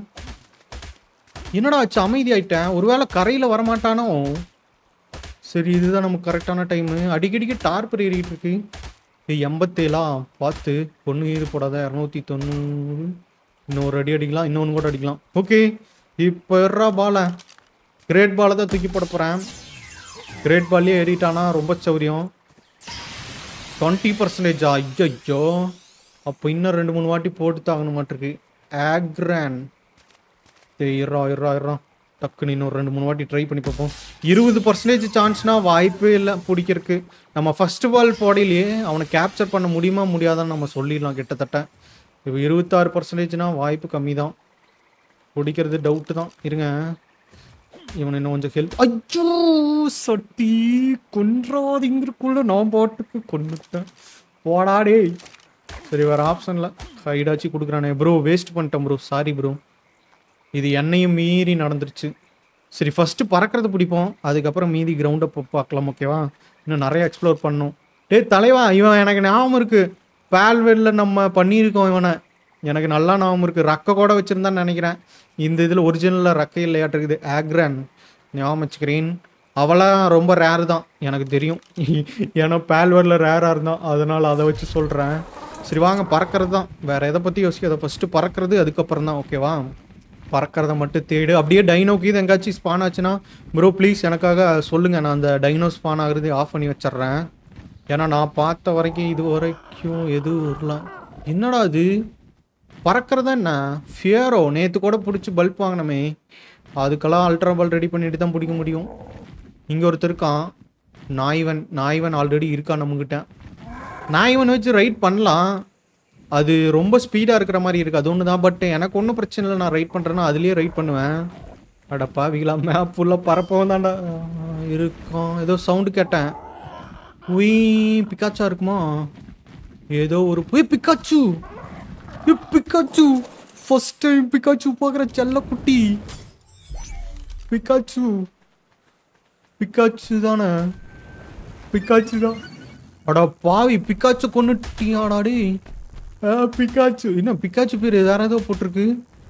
என்னடா ஆச்சு அமைதி ஆயிட்டேன் ஒருவேளை கரையில் வரமாட்டானோ சரி இதுதான் நமக்கு கரெக்டான டைமு அடிக்கடிக்கு டார்பர் ஏறிட்டு இருக்கு ஏய் எண்பத்தேழா பார்த்து பொண்ணு இது போடாத இரநூத்தி தொண்ணூறு இன்னொரு அடி அடிக்கலாம் இன்னொன்று கூட அடிக்கலாம் ஓகே இப்போ எறா பாலை கிரேட் பாலை தான் தூக்கி போட போகிறேன் கிரேட் பால்லே ஏறிட்டானா ரொம்ப சௌரியம் டுவெண்ட்டி பர்சன்டேஜா ஐயோ அப்போ இன்னும் ரெண்டு மூணு வாட்டி போட்டு தாங்கணும் மாட்டிருக்கு ஆக்ரான் டேய் இருறா இருறா இருறா டக்குன்னு இன்னொரு ரெண்டு மூணு வாட்டி ட்ரை பண்ணி பார்ப்போம் இருபது பர்சன்டேஜ் சான்ஸ்னா வாய்ப்பே இல்லை பிடிக்கிறதுக்கு நம்ம ஃபர்ஸ்ட் பால் போடையிலேயே அவனை கேப்சர் பண்ண முடியுமா முடியாதான்னு நம்ம சொல்லிடலாம் கிட்டத்தட்ட இப்போ இருபத்தாறு பர்சன்டேஜ்னா வாய்ப்பு கம்மி தான் பிடிக்கிறது டவுட்டு தான் இருங்க இவன் இன்னும் கொஞ்சம் ஹெல்ப் ஐயோ சட்டி கொன்றாதீங்கிறக்குள்ள நான் பாட்டுக்கு கொண்டுட்டேன் போடா டேய் சரி வேறு ஆப்ஷனில் ஹைடாச்சு கொடுக்குறானே ப்ரோ வேஸ்ட் பண்ணிட்டேன் ப்ரோ சாரி ப்ரோ இது என்னையும் மீறி நடந்துருச்சு சரி ஃபஸ்ட்டு பறக்கிறது பிடிப்போம் அதுக்கப்புறம் மீதி கிரவுண்டை பார்க்கலாம் ஓகேவா இன்னும் நிறைய எக்ஸ்ப்ளோர் பண்ணணும் டேய் தலைவா இவன் எனக்கு ஞாபகம் இருக்கு பால்வெல்ல நம்ம பண்ணியிருக்கோம் இவனை எனக்கு நல்லா ஞாபகம் இருக்கு ரக்க கூட வச்சிருந்தான்னு நினைக்கிறேன் இந்த இதில் ஒரிஜினலில் ரக்கை இல்லையாட்டு இருக்குது ஆக்ரான் ஞாபகம் வச்சுக்கிறேன் அவளாம் ரொம்ப ரேர் தான் எனக்கு தெரியும் ஏன்னா பால்வெல்ல ரேராக இருந்தான் அதனால் அதை வச்சு சொல்கிறேன் சரி வாங்க பறக்கிறது தான் வேறு எதை பற்றி யோசிக்க அதை ஃபஸ்ட்டு பறக்கிறது அதுக்கப்புறம் தான் ஓகேவா பறக்கிறத மட்டும் தேடு அப்படியே டைனோக்கு இது எங்காச்சும் ஸ்பான் ஆச்சுன்னா ப்ரோ ப்ளீஸ் எனக்காக சொல்லுங்கள் நான் அந்த டைனோ ஸ்பான் ஆகுறது ஆஃப் பண்ணி வச்சிட்றேன் ஏன்னா நான் பார்த்த வரைக்கும் இது வரைக்கும் எது வரலாம் என்னடா இது பறக்கிறதா என்ன ஃபியரோ நேற்று கூட பிடிச்சி பல்ப் வாங்கினமே அதுக்கெல்லாம் அல்ட்ரா பால் ரெடி பண்ணிட்டு தான் பிடிக்க முடியும் இங்கே ஒருத்தர் இருக்கான் நாய்வன் நாய்வன் ஆல்ரெடி இருக்கான் நம்மக்கிட்ட நாய்வன் வச்சு ரைட் பண்ணலாம் அது ரொம்ப ஸ்பீடாக இருக்கிற மாதிரி இருக்குது அது ஒன்று தான் பட் எனக்கு ஒன்றும் பிரச்சனை இல்லை நான் ரைட் பண்ணுறேன்னா அதுலேயே ரைட் பண்ணுவேன் அடப்பா வீங்களா மேப் ஃபுல்லாக பரப்பவும் தான்டா இருக்கும் ஏதோ சவுண்டு கேட்டேன் உய் பிக்காச்சா இருக்குமா ஏதோ ஒரு போய் பிக்காச்சு ஏ, பிக்காச்சு ஃபர்ஸ்ட் டைம் பிக்காச்சு பார்க்குற செல்ல குட்டி பிக்காச்சு பிக்காச்சு தானே பிக்காச்சு தான் அடா பாவி பிக்காச்சு கொண்டுட்டியாடா டேய் ஆ பிக்காச்சு என்ன பிக்காச்சு பேர் யாராவது போட்டிருக்கு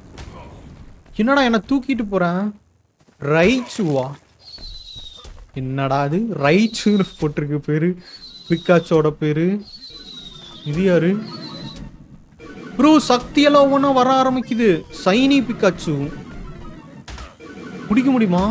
என்னடா என்னை தூக்கிட்டு போறேன் ரைச்சுவா என்னடா அது ரைச்சுன்னு போட்டிருக்கு பேரு பிக்காச்சோட பேரு இது யாரு ப்ரோ சக்தியெல்லாம் ஒவ்வொன்றா வர ஆரம்பிக்குது சைனி பிக்காச்சு பிடிக்க முடியுமா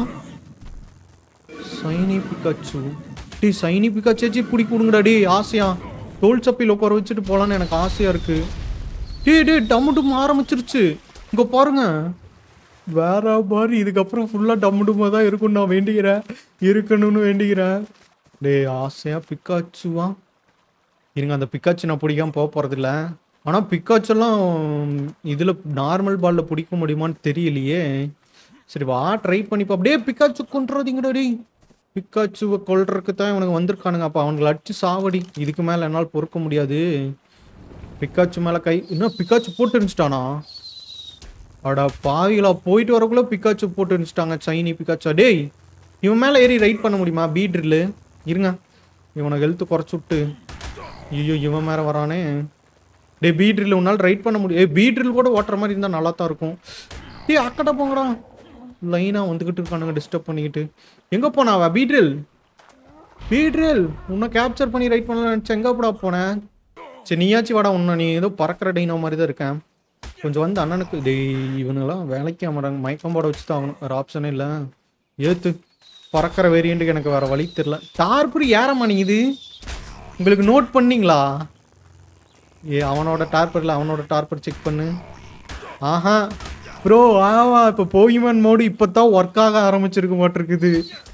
சைனி பிக்காச்சு டேய் சைனி பிக்காச்சு பிடிக்க விடுங்கடா டேய் ஆசையா தோல் சப்பையில் உட்கார வச்சுட்டு போலான்னு எனக்கு ஆசையா இருக்கு டேய் டேய் டம்மு டும் ஆரம்பிச்சிருச்சு இங்க பாருங்க வேற மாதிரி இதுக்கப்புறம் ஃபுல்லாக டம்மு டும்மா தான் இருக்கும்னு நான் வேண்டிக்கிறேன் இருக்கணும்னு வேண்டிக்கிறேன் டேய் ஆசையா பிக்காச்சுவா இருங்க அந்த பிக்காச்சு நான் பிடிக்காம போக போகிறதில்ல ஆனால் பிக்காச்செல்லாம் இதில் நார்மல் பாலில் பிடிக்க முடியுமான்னு தெரியலையே சரி வா ட்ரை பண்ணிப்பா அப்படியே பிக்காச்சு கொண்டுறதுங்கடா டேய் பிக்காச்சுவை கொல்றதுக்கு தான் இவனுக்கு வந்திருக்கானுங்க அப்போ அவனுங்களை அடிச்சு சாவடி இதுக்கு மேலே என்னால் பொறுக்க முடியாது பிக்காச்சு மேலே கை இன்னும் பிக்காச்சு போட்டு இருந்துச்சிட்டானா அடா பாவிகளா போயிட்டு வரக்குள்ள பிக்காச்சு போட்டு இருந்துச்சிட்டாங்க சைனி பிக்காச்சா டேய் இவன் மேலே ஏறி ரைட் பண்ண முடியுமா பீ ட்ரில்லு இருங்க இவனை ஹெல்த்து குறைச்சி விட்டு ஐயோ இவன் மேலே வரானே டேய் பீ ட்ரில் உன்னால் ரைட் பண்ண முடியும் ஏய் பீ ட்ரில் கூட ஓட்டுற மாதிரி இருந்தால் நல்லா தான் இருக்கும் டேய் அக்கடா போங்கடா லைனாக வந்துக்கிட்டு இருக்கானுங்க டிஸ்டர்ப் பண்ணிக்கிட்டு எங்கே போனா அவ பீ ட்ரில் பீ ட்ரில் உன்னை கேப்சர் பண்ணி ரைட் பண்ணலாம் நினச்சேன் எங்கே போடா போனேன் சரி நீயாச்சும் வாடா உன்னை நீ ஏதோ பறக்கிற டைனோ மாதிரி தான் இருக்கேன் கொஞ்சம் வந்து அண்ணனுக்கு டேய் இவனுங்களாம் வேலைக்கு மாட்டாங்க மயக்கம் போட வச்சு தான் ஆகணும் வேறு ஆப்ஷனே இல்லை ஏத்து பறக்கிற வேரியண்ட்டுக்கு எனக்கு வேற வழி தெரில டார்புரி ஏறமா நீ இது உங்களுக்கு நோட் பண்ணீங்களா ஏ அவனோட டார்பரில் அவனோட டார்பர் செக் பண்ணு ஆஹா ப்ரோ ஆவா இப்போ போகிமன் மோடு இப்போ தான் ஒர்க் ஆக ஆரம்பிச்சிருக்க மாட்டிருக்குது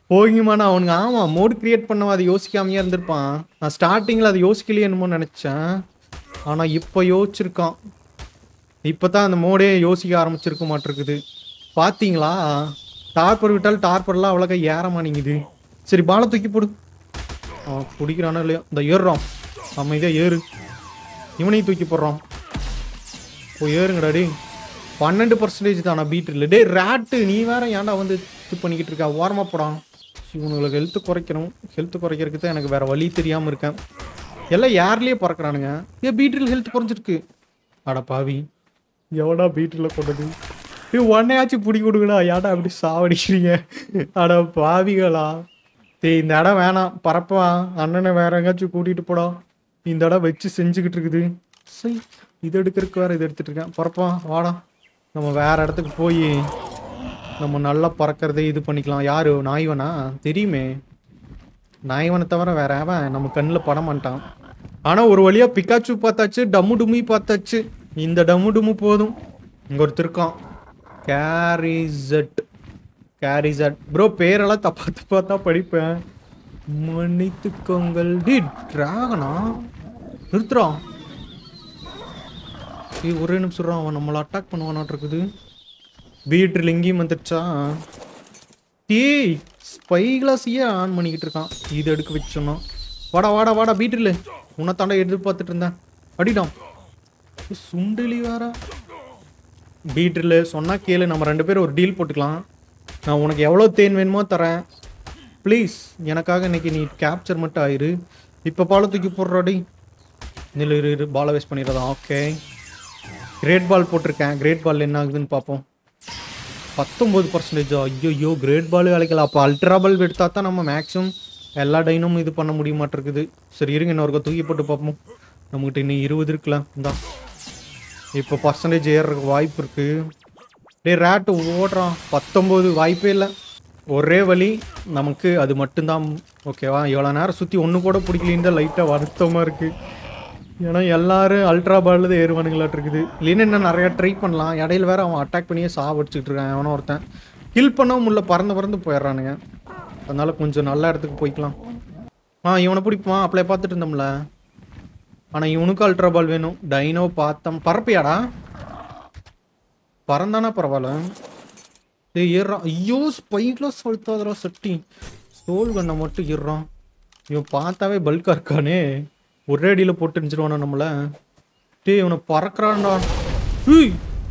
போகிமானா அவனுங்க ஆமாம் மோடு கிரியேட் பண்ணவன் அதை யோசிக்காமையே இருந்திருப்பான் நான் ஸ்டார்டிங்கில் அதை யோசிக்கலையே என்னமோ நினச்சேன் ஆனால் இப்போ யோசிச்சிருக்கான் இப்போ தான் அந்த மோடே யோசிக்க ஆரம்பிச்சிருக்க மாட்டிருக்குது பார்த்தீங்களா டார்பர் விட்டால் டார்பர்லாம் அவ்வளோக்கா ஏற மாட்டேங்குது சரி பாலை தூக்கி போடு அவன் பிடிக்கிறானோ இல்லையோ இந்த ஏறுறான் அமைதியாக ஏறு இவனையும் தூக்கி போடுறான் ஓ ஏறுங்கடா டேய் பன்னெண்டு பர்சன்டேஜ் தானா பீட் இல்லை டேய் ரேட்டு நீ வேற ஏன்டா வந்து இது பண்ணிக்கிட்டு இருக்க ஓரமாக போடான் இவனுங்களுக்கு ஹெல்த்து குறைக்கணும் ஹெல்த்து குறைக்கிறதுக்கு தான் எனக்கு வேற வழி தெரியாமல் இருக்கேன் எல்லாம் யார்லேயே பறக்குறானுங்க ஏ பீட்ரில் ஹெல்த் குறைஞ்சிருக்கு அட பாவி எவடா பீட்ரில் கொண்டது ஏ உன்னையாச்சும் பிடி கொடுங்கடா ஏன்டா அப்படி சாவடிக்கிறீங்க அட பாவிகளா டேய் இந்த இடம் வேணாம் பறப்பா அண்ணனை வேற எங்கேயாச்சும் கூட்டிகிட்டு போடா இந்த இடம் வச்சு செஞ்சுக்கிட்டு இருக்குது சரி இது எடுக்கிறதுக்கு வேற இது எடுத்துட்டு இருக்கேன் பறப்பா வாடா நம்ம வேற இடத்துக்கு போய் நம்ம நல்லா பறக்கிறதே இது பண்ணிக்கலாம் யாரு நாய்வனா தெரியுமே நாய்வனை தவிர வேற அவன் நம்ம கண்ணில் பட மாட்டான் ஆனால் ஒரு வழியா பிக்காச்சு பார்த்தாச்சு டம்மு டும்மி பார்த்தாச்சு இந்த டம்மு டும்மு போதும் இங்க ஒருத்தர் இருக்கான் கேரிசட் கேரிசட் ப்ரோ பேரெல்லாம் தப்பா தப்பா தான் படிப்பேன் மன்னித்துக்கோங்கள் டி டிராகனா நிறுத்துறான் ஏய் ஒரே நிமிஷம் இருடா, அவன் நம்மளை அட்டாக் பண்ணுவானாட்டு இருக்குது பீட்ரில் எங்கேயும் வந்துடுச்சா டேய் ஸ்பை கிளாஸையே ஆன் பண்ணிக்கிட்டு இருக்கான் இது எடுக்க வச்சோன்னா வாடா வாடா வாடா பீட்ரில் உன்னை தாண்டா எதிர்பார்த்துட்டு இருந்தேன் அடிடாம் ஏய், சுண்டலி வேற பீட்ரில் சொன்னா கேளு நம்ம ரெண்டு பேரும் ஒரு டீல் போட்டுக்கலாம் நான் உனக்கு எவ்வளோ தேன் வேணுமோ தரேன் ப்ளீஸ் எனக்காக இன்னைக்கு நீ கேப்சர் மட்டும் ஆயிரு இப்போ பாலை தூக்கி போடுறாடி நில்லு இரு இரு பாலை வேஸ்ட் பண்ணிடுறதா ஓகே கிரேட் பால் போட்டிருக்கேன் கிரேட் பால் என்ன ஆகுதுன்னு பார்ப்போம் பத்தொம்பது பர்சன்டேஜா ஐயோ கிரேட் பால் வேலைக்கல அப்போ அல்ட்ரா பால் எடுத்தா தான் நம்ம மேக்ஸிமம் எல்லா டைனும் இது பண்ண முடிய மாட்டிருக்குது சரி இருங்க இன்னொருக்க தூக்கி போட்டு பார்ப்போம் நம்மகிட்ட இன்னும் இருபது இருக்குல்ல இந்தா இப்போ பர்சன்டேஜ் ஏறுறதுக்கு வாய்ப்பு இருக்கு டேய் ரேட்டு ஓடுறான் பத்தொம்போது வாய்ப்பே இல்லை ஒரே வழி நமக்கு அது மட்டும்தான் ஓகேவா இவ்வளோ நேரம் சுற்றி ஒன்று கூட பிடிக்கலின்னு தான் லைட்டாக வருத்தமாக இருக்குது ஏன்னா எல்லாரும் அல்ட்ரா பாலில் தான் ஏறுவானுங்களாட்டு இருக்குது இல்லைன்னு இன்னும் நிறையா ட்ரை பண்ணலாம் இடையில வேற அவன் அட்டாக் பண்ணியே சாவடிச்சுட்டு இருக்கான் அவனை ஒருத்தன் கில் பண்ணவும் முடியல பறந்து பறந்து போயிடுறானுங்க அதனால கொஞ்சம் நல்ல இடத்துக்கு போய்க்கலாம் ஆ இவனை பிடிப்பான் அப்ளை பார்த்துட்டு இருந்தோம்ல ஆனால் இவனுக்கு அல்ட்ரா பால் வேணும் டைனோ பார்த்தோம் பறப்பியாடா பறந்தானா பரவாயில்ல ஏய் ஏறான் ஐயோ ஸ்பைக்லாம் சொல்த்தாதரா சட்டி சோல் கண்ணை மட்டும் ஏறான் இவன் பார்த்தாவே பல்கா இருக்கானே ஒரே அடியில் போட்டு இருந்துருவானா நம்மள டேய் இவனை பறக்கிறான்டா ஏய்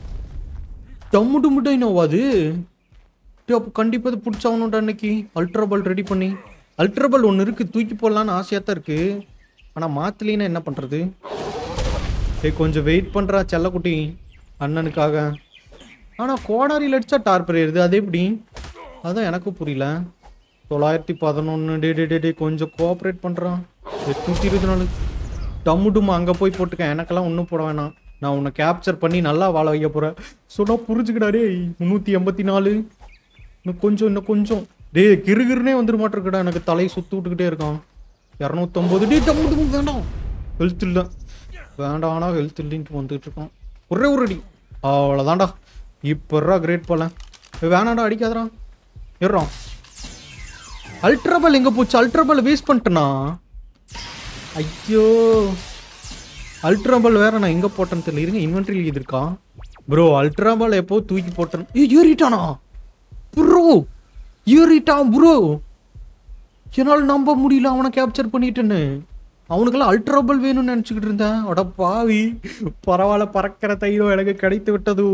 டம்மு டும்மு டைனோவா அது டேய் அப்போ கண்டிப்பாக இது பிடிச்சாகணும்டா இன்னைக்கு அல்ட்ரா பால் ரெடி பண்ணி அல்ட்ரா பால் ஒன்று இருக்குது தூக்கி போடலான்னு ஆசையாக தான் இருக்குது ஆனால் மாற்றலின்னா என்ன பண்ணுறது டேய் கொஞ்சம் வெயிட் பண்ணுறா செல்லக்குட்டி அண்ணனுக்காக ஆனால் கோடாரியில் அடித்தா டார்பர் ஏறுது அது எப்படி அதான் எனக்கும் புரியல தொள்ளாயிரத்தி பதினொன்று டே டே டே டே கொஞ்சம் கோஆப்ரேட் பண்ணுறான் எட்நூற்றி இருபத்தி நாலு டம்மு டும்மு அங்கே போய் போட்டுக்கேன் எனக்கெல்லாம் ஒன்றும் போட வேணாம் நான் உன்னை கேப்சர் பண்ணி நல்லா வாழ வைக்க போகிறேன் சொன்னா புரிஞ்சுக்கடா டேய் முந்நூற்றி எண்பத்தி நாலு இன்னும் கொஞ்சம் இன்னும் கொஞ்சம் டேய் கிறுகிறுனே வந்துட மாட்டிருக்குடா எனக்கு தலையை சுற்றி விட்டுக்கிட்டே இருக்கான் இரநூத்தொம்பது டே டம்மு டும்மு வேண்டாம் ஹெல்த் இல்லை வேண்டாம்னா ஹெல்த் இல்லைன்ட்டு வந்துட்டு இருக்கான் ஒரே ஒரு அடி அவ்வளோதான்டா இப்போறா கிரேட் போல வேணாடா அடிக்காதடா ஏறான் அல்ட்ராபால் எங்கே போச்சு அல்ட்ராபால் வேஸ்ட் பண்ணிட்டேனா ஐயோ அல்ட்ராபால் வேற நான் எங்கே போட்டேன்னு தெரியல இருங்க இன்வென்ட்ரியில் இது இருக்கா ப்ரோ அல்ட்ராபால் எப்போ தூக்கி போட்டேன் ஏய் ஏறிட்டானா ப்ரோ ஏறிட்டான் ப்ரோ என்னால் நம்ப முடியல அவனை கேப்சர் பண்ணிட்டேன்னு அவனுக்கெல்லாம் அல்ட்ராபல் வேணும்னு நினச்சிக்கிட்டு இருந்தேன் அட பாவி பரவாயில்ல பறக்கிற தைலம் எனக்கு கிடைத்து விட்டது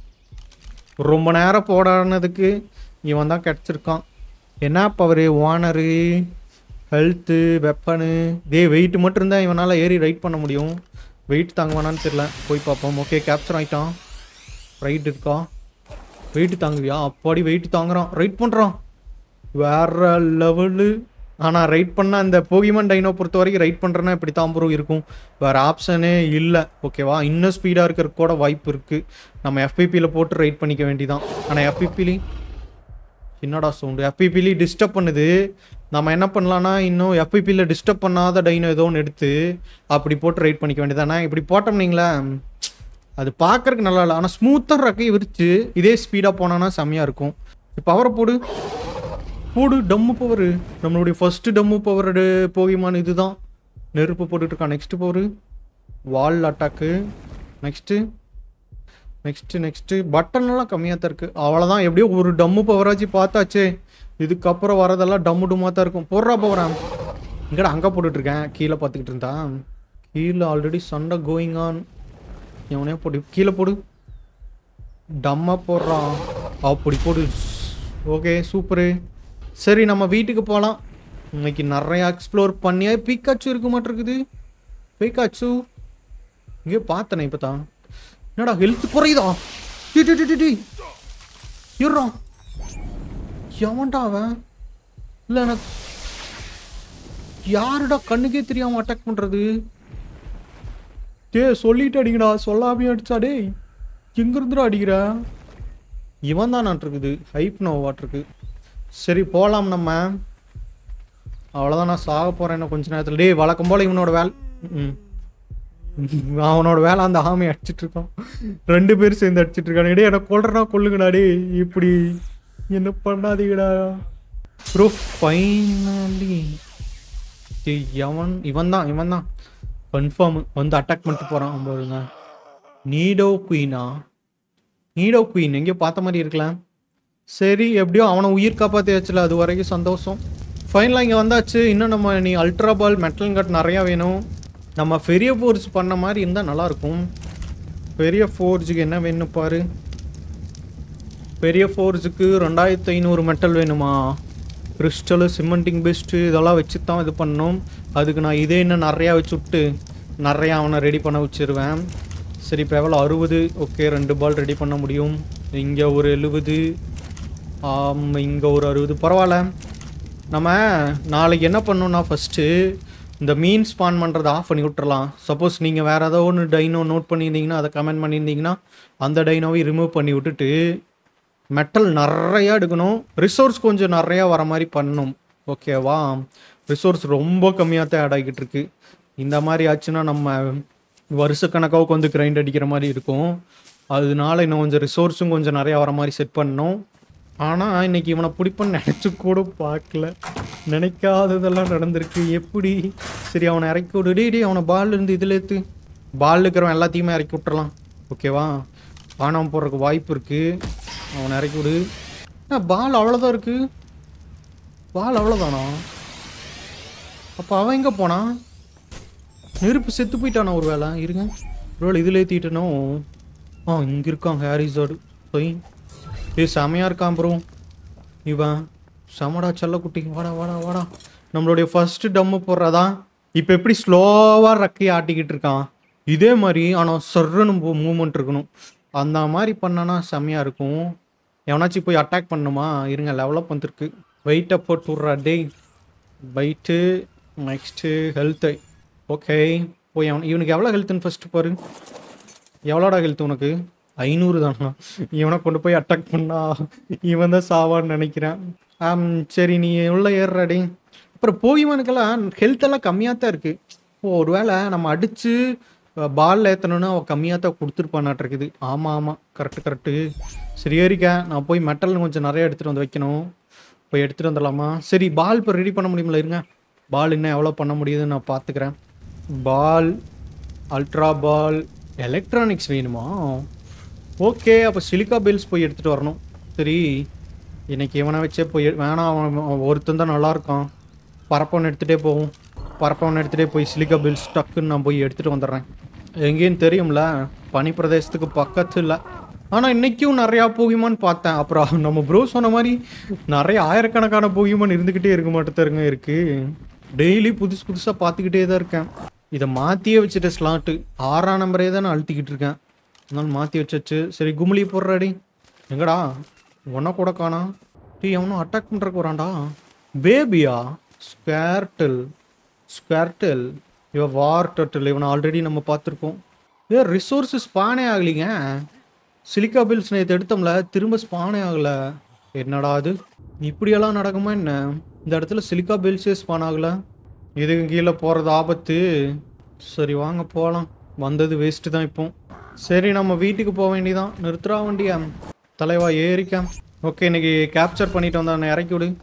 ரொம்ப நேரம் போடானதுக்கு இவன் தான் கிடச்சிருக்கான் என்ன பவரு ஓனரு ஹெல்த்து வெப்பனு டே வெயிட் மட்டும் இருந்தால் இவனால் ஏறி ரைட் பண்ண முடியும் வெயிட் தாங்குவானான்னு தெரில போய் பார்ப்போம் ஓகே கேப்சர் ஆகிட்டான் ரைட் இருக்கா வெயிட் தாங்குவியா அப்பாடி வெயிட் தாங்குறான் ரைட் பண்ணுறான் வேற லெவலு ஆனால் ரைட் பண்ண அந்த போகிமன் டைனோ பொறுத்த வரைக்கும் ரைட் பண்ணுறேன்னா இப்படி தான் ப்ரோ இருக்கும் வேறு ஆப்ஷனே இல்லை ஓகேவா இன்னும் ஸ்பீடாக இருக்கிறதுக்கு கூட வாய்ப்பு இருக்குது நம்ம எஃபிபியில் போட்டு ரைட் பண்ணிக்க வேண்டியதான் ஆனால் எஃபிபிலி என்னடா சவுண்டு எஃபிபிலி டிஸ்டர்ப் பண்ணுது நம்ம என்ன பண்ணலாம்னா இன்னும் எஃபிபியில் டிஸ்டர்ப் பண்ணாத டைனோ ஏதோ ஒன்று எடுத்து அப்படி போட்டு ரைட் பண்ணிக்க வேண்டியதானே இப்படி போட்டோம்னீங்களா அது பார்க்கறதுக்கு நல்லா இல்லை ஆனால் ஸ்மூத்தாக ரக்கையை விரிச்சு இதே ஸ்பீடாக போனான்னா செம்மையாக இருக்கும் இப்போ அவரை போடு போடு டம்மு பவர் நம்மளுடைய ஃபர்ஸ்ட் டம்மு பவர் போகிமான் இதுதான் நெருப்பு போட்டுட்டு இருக்கான் next power wall attack next next next பட்டன்லாம் கம்மியாக தான் இருக்குது அவ்வளோதான் எப்படியோ ஒரு டம்மு பவராச்சு பார்த்தாச்சே இதுக்கப்புறம் வரதெல்லாம் டம்மு டும்மா தான் இருக்கும் போடுறா போகிறா இங்கடா அங்கே போட்டுட்ருக்கேன் கீழே பார்த்துக்கிட்டு இருந்தா கீழே ஆல்ரெடி சண்டை கோயிங் ஆன் எவனே போட்டு கீழே போடு டம்மா போடுறான் அப்படி போடு ஓகே சூப்பரு சரி நம்ம வீட்டுக்கு போகலாம் இன்னைக்கு நிறைய எக்ஸ்ப்ளோர் பண்ணியா பிக்காச்சு இருக்க மாட்டிருக்குது பிக்காச்சு இங்கே பார்த்தனே இப்போ தான் என்னடா ஹெல்த் குறையுதா டி டி டி டி டி இருறான் எவன்டா அவன் இல்லை எனக்கு யாருடா கண்ணுக்கே தெரியாம அட்டாக் பண்றது டேய் சொல்லிட்டு அடிங்கடா சொல்லாமே அடிச்சா டேய் எங்க இருந்துடா அடிக்கிற இவன் தான் இருக்குது ஹைப் நோவாட்டிருக்கு சரி போலாம் நம்ம அவ்வளோதான் நான் சாக போறேன் இன்னும் கொஞ்ச நேரத்தில் டேய் வழக்கம் போல இவனோட வேலை ம் அவனோட வேலை அந்த ஆமை அடிச்சிட்டு இருக்கான் ரெண்டு பேரும் சேர்ந்து அடிச்சிட்டு இருக்கானு டேய் என்ன கொல்றனா கொல்லுங்கடா டேய் இப்படி என்ன பண்ணாதீங்கடா ப்ரோ ஃபைனலி எவன் இவன் தான் இவன் தான் கன்ஃபார்ம் வந்து அட்டாக் பண்ணிட்டு போறான் பாருங்க நீடோ குயினா நீடோ குயின் எங்கேயோ பார்த்த மாதிரி இருக்கலாம் சரி எப்படியோ அவனை உயிர் காப்பாற்றி வச்சல அது வரைக்கும் சந்தோஷம் ஃபைனலாக இங்கே வந்தாச்சு இன்னும் நம்ம நீ அல்ட்ரா பால் மெட்டல் கட் நிறையா வேணும் நம்ம பெரிய ஃபோர்ஸ் பண்ண மாதிரி இருந்தால் நல்லாயிருக்கும் பெரிய ஃபோர்ஸுக்கு என்ன வேணும் பாரு பெரிய ஃபோர்ஸுக்கு ரெண்டாயிரத்து ஐநூறு மெட்டல் வேணுமா கிறிஸ்டலு சிமெண்டிங் பெஸ்ட்டு இதெல்லாம் வச்சு தான் இது பண்ணணும் அதுக்கு நான் இதே இன்னும் நிறையா வச்சு விட்டு நிறையா அவனை ரெடி பண்ண வச்சிருவேன் சரி இப்போ எவ்வளோ அறுபது ஓகே ரெண்டு பால் ரெடி பண்ண முடியும் இங்கே ஒரு எழுபது இங்கே ஒரு அறுபது பரவாயில்ல நம்ம நாளைக்கு என்ன பண்ணணும்னா ஃபஸ்ட்டு இந்த மீன் ஸ்பான் பண்ணுறதை ஆஃப் பண்ணி விட்டுறலாம் சப்போஸ் நீங்கள் வேறு ஏதோ ஒன்று டைனோ நோட் பண்ணியிருந்தீங்கன்னா அதை கமெண்ட் பண்ணியிருந்தீங்கன்னா அந்த டைனோவை ரிமூவ் பண்ணி விட்டுட்டு மெட்டல் நிறையா எடுக்கணும் ரிசோர்ஸ் கொஞ்சம் நிறையா வர மாதிரி பண்ணணும் ஓகேவா ரிசோர்ஸ் ரொம்ப கம்மியாக தான் ஆட் ஆகிக்கிட்டு இருக்கு இந்த மாதிரி ஆச்சுன்னா நம்ம வருஷக்கணக்காவுக்கு வந்து கிரைண்ட் அடிக்கிற மாதிரி இருக்கும் அதனால இன்னும் கொஞ்சம் ரிசோர்ஸும் கொஞ்சம் நிறையா வர மாதிரி செட் பண்ணணும் ஆனால் இன்னைக்கு இவனை பிடிப்பன்னு நினச்சி கூட பார்க்கல நினைக்காததெல்லாம் நடந்திருக்கு எப்படி சரி அவனை இறக்கி விடு டேய் டேய் அவனை பால் இருந்து இதில் ஏற்று பால் இருக்கிறவன் எல்லாத்தையுமே இறக்கி விட்டுறலாம் ஓகேவா பானம் போடுறதுக்கு வாய்ப்பு இருக்குது அவனை இறக்கி விடு பால் அவ்வளோதான் இருக்குது பால் அவ்வளோதானா அப்போ அவன் எங்கே போனான் நெருப்பு செத்து போயிட்டானா ஒரு வேலை இருங்க ஒரு இதில் ஏற்றிட்டனோ ஆ இங்கே இருக்கான் ஹேரிஸோடு போய் ஏ செமையாக இருக்கான் ப்ரோ இவன் செமடா செல்லக்குட்டி வாடா வாடா வாடா நம்மளுடைய ஃபர்ஸ்ட் டம்மு போடுறதா இப்போ எப்படி ஸ்லோவாக ரக்கையை ஆட்டிக்கிட்டு இருக்கான் இதே மாதிரி ஆனால் சர்றன்னு மூமெண்ட் இருக்கணும் அந்த மாதிரி பண்ணனா செமையாக இருக்கும் எவனாச்சும் போய் அட்டாக் பண்ணுமா இருங்க லெவலப் வந்துருக்கு வெயிட்டை போட்டு விட்றா டேய் வெயிட்டு நெக்ஸ்ட்டு ஹெல்த்து ஓகே போய் அவன் இவனுக்கு எவ்வளோ ஹெல்த்துன்னு ஃபஸ்ட்டு பாரு எவ்வளோடா ஹெல்த் உனக்கு ஐநூறு தானா இவனை கொண்டு போய் அட்டாக் பண்ணா இவன் தான் சாவான்னு நினைக்கிறேன் ஆம் சரி நீ உள்ள ஏறுறாடி அப்புறம் போகிவனுக்கெல்லாம் ஹெல்த் எல்லாம் கம்மியாக தான் இருக்குது ஓ ஒருவேளை நம்ம அடித்து பால் ஏற்றணும்னா அவள் கம்மியாக தான் கொடுத்துருப்பானாட்டிருக்குது ஆமாம் ஆமாம் கரெக்டு கரெக்டு சரி ஏறிக்க நான் போய் மெட்டல் கொஞ்சம் நிறைய எடுத்துகிட்டு வந்து வைக்கணும் போய் எடுத்துகிட்டு வந்துடலாமா சரி பால் இப்போ ரெடி பண்ண முடியுமில்ல இருங்க பால் இன்னும் எவ்வளோ பண்ண முடியுதுன்னு நான் பார்த்துக்கிறேன் பால் அல்ட்ரா பால் எலக்ட்ரானிக்ஸ் வேணுமா ஓகே அப்போ சிலிக்கா பில்ஸ் போய் எடுத்துகிட்டு வரணும் சரி இன்னைக்கு இவனை வச்சே போய் வேணாம் அவன் அவன் ஒருத்தன் தான் நல்லா இருக்கான் பரப்பவன் எடுத்துகிட்டே போவோம் பரப்பவன் எடுத்துகிட்டே போய் சிலிக்கா பில்ஸ் டக்குன்னு நான் போய் எடுத்துகிட்டு வந்துடுறேன் எங்கேன்னு தெரியும்ல பனி பிரதேசத்துக்கு பக்கத்தில் ஆனால் இன்றைக்கும் நிறையா போகிமான்னு பார்த்தேன் அப்புறம் நம்ம ப்ரோ சொன்ன மாதிரி நிறைய ஆயிரக்கணக்கான போகிமான் இருந்துக்கிட்டே இருக்க மாட்டேருங்க இருக்குது டெய்லி புதுசு புதுசாக பார்த்துக்கிட்டே தான் இருக்கேன் இதை மாற்றியே வச்சுட்ட ஸ்லாட்டு ஆறாம் நம்பரே தான் நான் அழுத்திக்கிட்டு இருக்கேன் அதனால மாற்றி வச்சாச்சு சரி கும்ளி போடுறாடி எங்கடா உன்ன கூட காணா டீ அவனும் அட்டாக் பண்ணுறக்கு வரான்டா பேபியா ஸ்கேர்டல் ஸ்கேர்டல் இவ வார் டர்ட்டில் இவனை ஆல்ரெடி நம்ம பார்த்துருக்கோம் ஏ ரிசோர்ஸஸ் ஸ்பானே ஆகலிங்க சிலிக்கா பில்ஸ் நேற்று எடுத்தோம்ல திரும்ப ஸ்பானே ஆகலை என்னடா அது இப்படியெல்லாம் நடக்குமா என்ன இந்த இடத்துல சிலிக்கா பில்ஸே ஸ்பான் ஆகலை இதுக்கு கீழே போகிறது ஆபத்து சரி வாங்க போகலாம் வந்தது வேஸ்ட்டு தான் இப்போ சரி நம்ம வீட்டுக்கு போக வேண்டியதான் நிறுத்துறா வண்டியா தலைவா ஏறிக்க ஓகே இன்னைக்கு கேப்சர் பண்ணிட்டு வந்தா என்னை இறக்கி விடு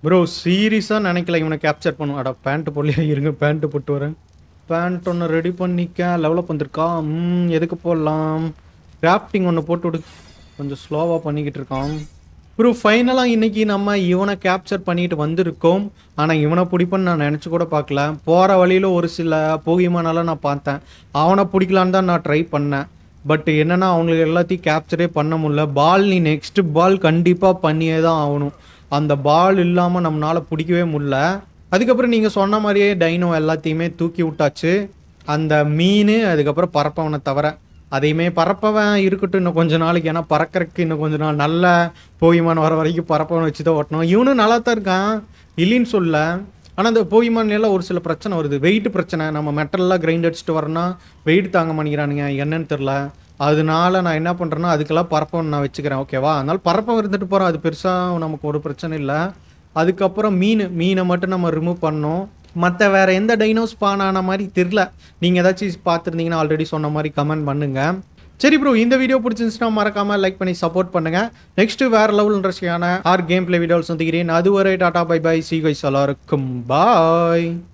ப்ரோ சீரியஸாக நினைக்கல இவனை கேப்சர் பண்ணும் அடா பேண்ட் போடலையா இருங்க பேண்ட்டு போட்டு வரேன் பேண்ட் ஒன்று ரெடி பண்ணிக்க லெவலப் வந்திருக்கா ம் எதுக்கு போடலாம் கிராஃப்டிங் ஒன்று போட்டு விடு கொஞ்சம் ஸ்லோவாக பண்ணிக்கிட்டு இருக்கான் ப்ரோ ஃபைனலாக இன்னைக்கு நம்ம இவனை கேப்சர் பண்ணிட்டு வந்திருக்கோம் ஆனால் இவனை பிடிப்பன்னு நான் நினச்சி கூட பார்க்கல போகிற வழியில் ஒரு சில போகிமானெல்லாம் நான் பார்த்தேன் அவனை பிடிக்கலான்னு தான் நான் ட்ரை பண்ணேன் பட் என்னன்னா அவங்களுக்கு எல்லாத்தையும் கேப்சரே பண்ண முடியல பால் நீ நெக்ஸ்ட் பால் கண்டிப்பாக பண்ணியே தான் ஆகணும் அந்த பால் இல்லாமல் நம்மளால் பிடிக்கவே முடியல அதுக்கப்புறம் நீங்கள் சொன்ன மாதிரியே டைனோ எல்லாத்தையுமே தூக்கி விட்டாச்சு அந்த மீன் அதுக்கப்புறம் பறப்பவனை தவிர அதையுமே பறப்பவன் இருக்கட்டும் இன்னும் கொஞ்ச நாளைக்கு ஏன்னா பறக்கறதுக்கு இன்னும் கொஞ்ச நாள் நல்ல போகிமான் வர வரைக்கும் பறப்பவன் வச்சு தான் ஓட்டணும் இவனும் நல்லா தான் இருக்கான் இல்லைன்னு சொல்ல ஆனால் அந்த போகிமான்லாம் ஒரு சில பிரச்சனை வருது வெயிட் பிரச்சனை நம்ம மெட்டல்லாம் கிரைண்ட் அடிச்சுட்டு வரனா வெயிட் தாங்க மாட்டேங்கிறானுங்க என்னன்னு தெரில அதனால நான் என்ன பண்ணுறேன்னா அதுக்கெல்லாம் பறப்பவன் நான் வச்சுக்கிறேன் ஓகேவா அதனால பறப்பவன் இருந்துட்டு போகிறோம் அது பெருசாக நமக்கு ஒரு பிரச்சனை இல்லை அதுக்கப்புறம் மீன் மீனை மட்டும் நம்ம ரிமூவ் பண்ணோம் மற்ற வேற எந்த டைனோஸ் ஸ்பான் ஆன மாதிரி தெரில நீங்கள் ஏதாச்சும் பார்த்துருந்தீங்கன்னா ஆல்ரெடி சொன்ன மாதிரி கமெண்ட் பண்ணுங்க சரி ப்ரோ இந்த வீடியோ பிடிச்சிருந்துச்சுன்னா மறக்காம லைக் பண்ணி சப்போர்ட் பண்ணுங்க நெக்ஸ்ட் வேற லெவல் இன்ட்ரெஸ்டிங்கான ஆர் கேம் பிளே வீடியோஸ் வந்துக்கிறேன் அதுவரை tata bye bye see guys எல்லாருக்கும் பாய்